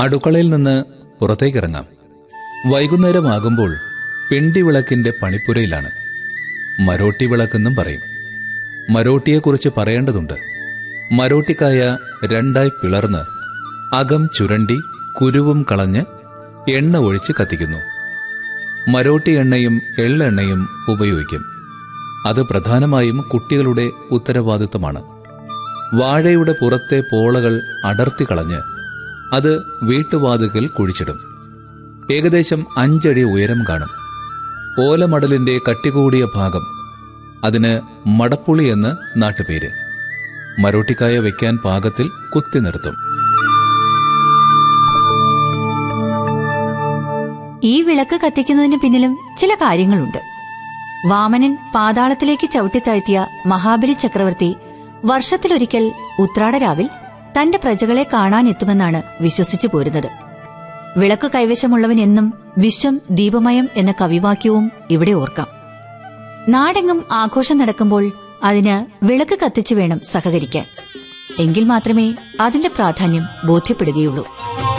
അടുക്കളയിൽ നിന്ന് പുറത്തേക്കിറങ്ങാം വൈകുന്നേരമാകുമ്പോൾ പിണ്ടിവിളക്കിന്റെ പണിപ്പുരയിലാണ് മരോട്ടി വിളക്കെന്നും പറയും മരോട്ടിയെക്കുറിച്ച് പറയേണ്ടതുണ്ട് മരോട്ടിക്കായ രണ്ടായി പിളർന്ന് അകം ചുരണ്ടി കുരുവും കളഞ്ഞ് എണ്ണ ഒഴിച്ച് കത്തിക്കുന്നു മരോട്ടി എണ്ണയും എള്ളെണ്ണയും ഉപയോഗിക്കും അത് പ്രധാനമായും കുട്ടികളുടെ ഉത്തരവാദിത്തമാണ് വാഴയുടെ പുറത്തെ പോളകൾ അടർത്തി കളഞ്ഞ് അത് വീട്ടുവാതുകൽ കുഴിച്ചിടും ഏകദേശം അഞ്ചടി ഉയരം കാണും ഓലമടലിന്റെ കട്ടികൂടിയ ഭാഗം അതിന് മടപ്പുളി എന്ന് നാട്ടുപേര് മരോട്ടിക്കായ വെക്കാൻ പാകത്തിൽ കുത്തി നിർത്തും ഈ വിളക്ക് കത്തിക്കുന്നതിന് പിന്നിലും ചില കാര്യങ്ങളുണ്ട് വാമനൻ പാതാളത്തിലേക്ക് ചവിട്ടിത്താഴ്ത്തിയ മഹാബലി ചക്രവർത്തി വർഷത്തിലൊരിക്കൽ ഉത്രാടരാവിൽ തന്റെ പ്രജകളെ കാണാനെത്തുമെന്നാണ് വിശ്വസിച്ചു പോരുന്നത് വിളക്ക് കൈവശമുള്ളവൻ എന്നും വിശ്വം ദീപമയം എന്ന കവിവാക്യവും ഇവിടെ ഓർക്കാം നാടെങ്ങും ആഘോഷം നടക്കുമ്പോൾ അതിന് വിളക്ക് കത്തിച്ചു വേണം സഹകരിക്കാൻ എങ്കിൽ മാത്രമേ അതിന്റെ പ്രാധാന്യം ബോധ്യപ്പെടുകയുള്ളൂ